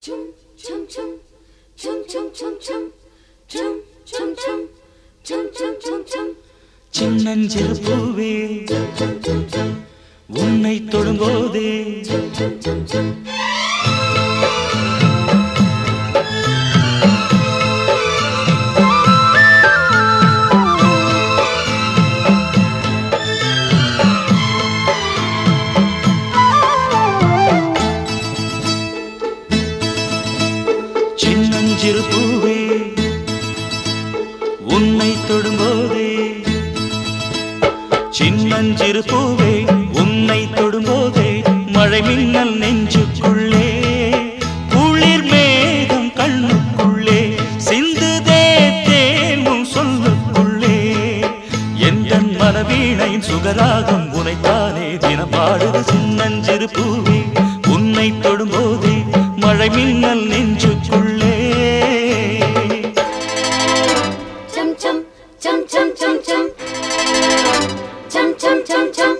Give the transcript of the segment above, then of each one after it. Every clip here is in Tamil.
Chum chum chum chum chum chum chum chum chum chum chum chum chum chum சின்னஞ்சிறு பூவே உன்னை தொடும்போதே சின்னஞ்சிறு பூவே உன்னை தொடும்போதே சின்னஞ்சிறு பூவே உன்னை தொடும்போதே மழை மின்னல் நெஞ்சுக்குள்ளே குளிர் மேகம் கண்ணுக்குள்ளே சிந்துதே தேனும் சொல்லுக்குள்ளே எந்த மனவீணையின் சுகராகம் உனைத்தானே தினம் பாடுது சின்னஞ்சிறு பூவே உன்னை தொடும்போதே மழை மின்னல் நெஞ்சுக்குள்ளே chum chum chum chum chum chum chum chum chum chum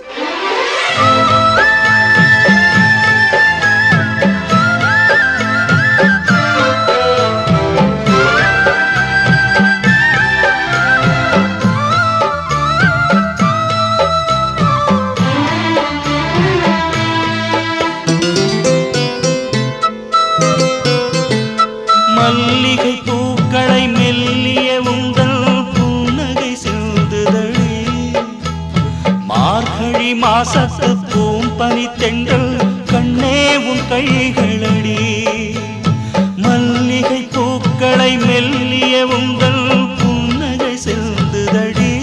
மல்லிகை பூக்களை மெல்லிய உங்கள் புன்னகை சிந்துதழி மார்கழி மாசத்து பூம்பனி தென்றல் கண்ணே உன் கைகளடி மல்லிகை பூக்களை மெல்லிய உங்கள் புன்னகை சிந்துதடி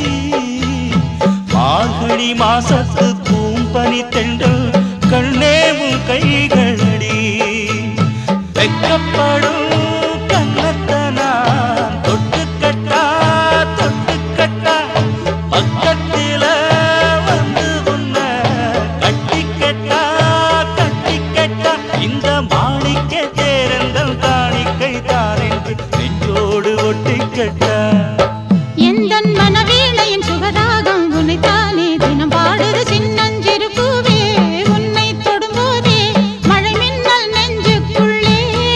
மார்கழி மாசத்து பூம்பனி தென்றல் கண்ணே உன் கைகளடி வெக்கப்படும் கண்ணத்தனான் தொட்டு கட்டா தொட்டு கட்டா பக்கத்தில வந்து உன்ன கட்டி கட்டா கட்டி கட்டா இந்த மாணிக்க தேரந்தல் காணிக்கை தான் என்று நெஞ்சோடு ஒட்டி கட்டா எந்தன் மனவீணையின் சுகராகம் உன்னைத்தானே தினம் பாடுது சின்னஞ்சிறு பூவே உன்னை தொடும்போதே மழை மின்னல் நெஞ்சுக்குள்ளே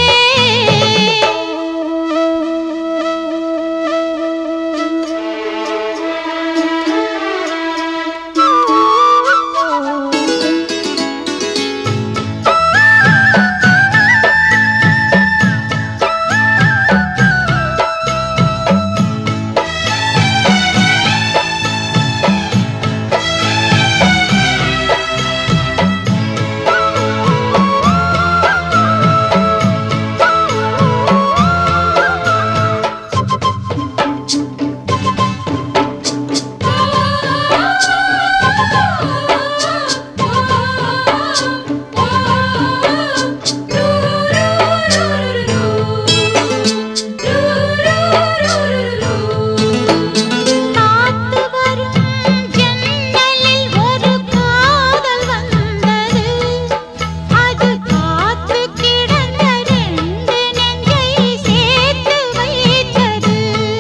காத்து வரும் ஜன்னலில் ஒரு காதல் வந்தது அது காத்து கிடந்த ரெண்டு நெஞ்சை சேர்த்து வைத்தது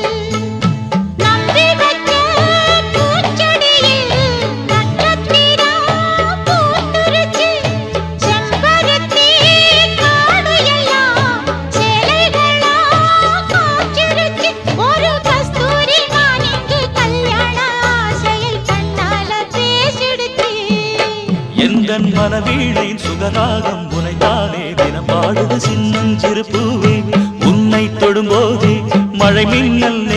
நம்பி வச்ச பூச்செடியில் நட்சத்திரம் பூத்துருச்சு செம்பருத்தி காடு எல்லாம் சேலைகளா காய்ச்சிருச்சு ஒரு கஸ்தூரி நான் இங்கு கல்யாண ஆசையை கண்ணால பேசிடுச்சு எந்தன் மனவீழையின் சுகராகம் உனைத்தானே தினம் பாடுது சின்னஞ்சிறு பூவே உன்னை தொடும்போதே மழை மின்னல்